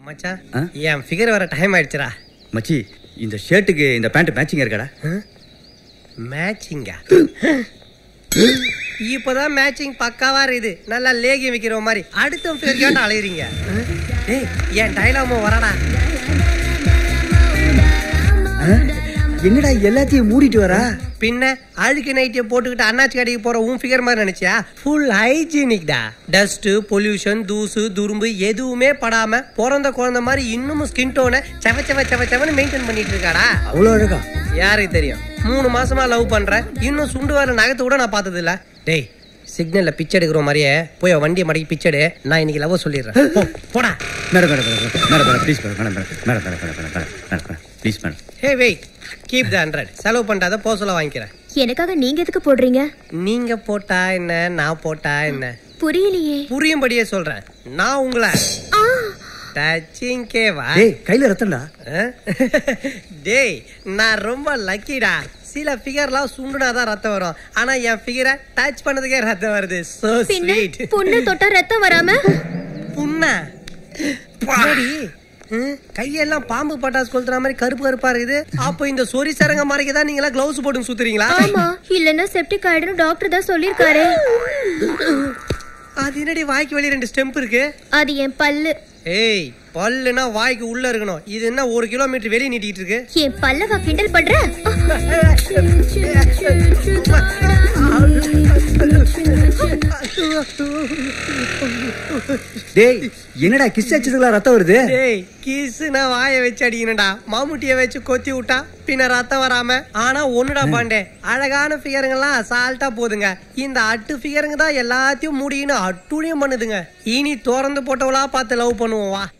மச்சான் ஆ? என் ஃபிகர் வர டைம் ஆயிடுச்சுடா மச்சி இந்த ஷர்ட்டுக்கு இந்த பேண்ட் மேட்சிங் இருக்காடா மேட்சிங்கா இப்போதான் மேட்சிங் பக்காவா இருக்குது நல்லா லேகியம் வைக்கிற மாதிரி அடுத்த ஃபிகர் கேட்டு அலையுறீங்க ஏய் என் டைலாமோ வரடா என்னடா எல்லாத்தையும் மூடிட்டு வரா பின்ன அழுக்கு நைட்டியை போட்டுக்கிட்டு அண்ணாச்சி கடைக்கு போற உன் ஃபிகர் மாதிரி நினைச்சியா ஃபுல் ஹைஜீனிக் டா டஸ்ட் பொல்யூஷன் தூசு துரும்பு எதுவுமே படாம பிறந்த குழந்தை மாதிரி இன்னமும் ஸ்கின் டோனை செவ செவ செவ செவன்னு மெயின்டைன் பண்ணிட்டு இருக்காடா அவ்வளோ அழகா யாருக்கு தெரியும் மூணு மாசமா லவ் பண்றேன் இன்னும் சுண்டு வர நகத்தை கூட நான் பார்த்தது இல்ல டேய் சிக்னல்ல பிச்சை எடுக்கிற மாதிரியே போய் அவன் வண்டியை மடக்கி பிச்சை எடு நான் இன்னைக்கு லவ் சொல்லிடுறேன் போ, போடா madam madam madam madam madam please madam madam madam madam madam madam madam madam madam please madam hey wait keep the hundred செலவு பண்ணாத போ சொல்ல வாங்கிக்கிறேன் எனக்காக நீங்க எதுக்கு போடுறீங்க நீங்க போட்டா என்ன நான் போட்டா என்ன புரியலையே புரியும்படியே சொல்றேன் நான் உங்களை டச்சிங் கேவா டேய் கையில ரத்தம்டா டேய் நான் ரொம்ப லக்கிடா சில ஃபிகர்லாம் சுண்டுனாதான் ரத்தம் வரும் ஆனா என் ஃபிகரை டச் பண்ணதுக்கே ரத்தம் வருது சோ பின்ன ஸ்வீட் பொண்ணு தொட்டா ரத்தம் வராம புண்ணா பாடி கையெல்லாம் பாம்பு பட்டாசு கொளுத்துற மாதிரி கருப்பு கருப்பா இருக்குது அப்போ இந்த சொறி சரங்க மாதிரி தான் நீங்களா கிளவுஸ் போட்டு சுத்துறீங்களா ஆமா இல்லன்னா செப்டிக் ஆயிடும் டாக்டர் தான் சொல்லிருக்காரு அது என்னடி வாய்க்கு வெளியே ரெண்டு ஸ்டெம்ப் இருக்கு அது என் பல்லு ஏய் பல்லுனா வாய்க்கு உள்ள இருக்கணும் இது என்ன ஒரு கிலோமீட்டர் வெளியே நீட்டிட்டு இருக்கு என் பல்லவா கிண்டல் பண்ற டேய் என்னடா கிஸ் அடிச்சதுல ரத்தம் வருது டேய் கிஸ்னா வாயை வச்சு அடிக்கணும்டா மாமுட்டிய வச்சு கொத்தி விட்டா பின்ன ரத்தம் வராம ஆனா ஒண்ணுடா பாண்டே அழகான ஃபிகருங்கெல்லாம் அசால்ட்டா போதுங்க இந்த அட்டு ஃபிகருங்க தான் எல்லாத்தையும் முடியும்னு அட்டுழியம் பண்ணுதுங்க இனி திறந்து போட்டவளா பார்த்து லவ் பண்ணுவோம் வா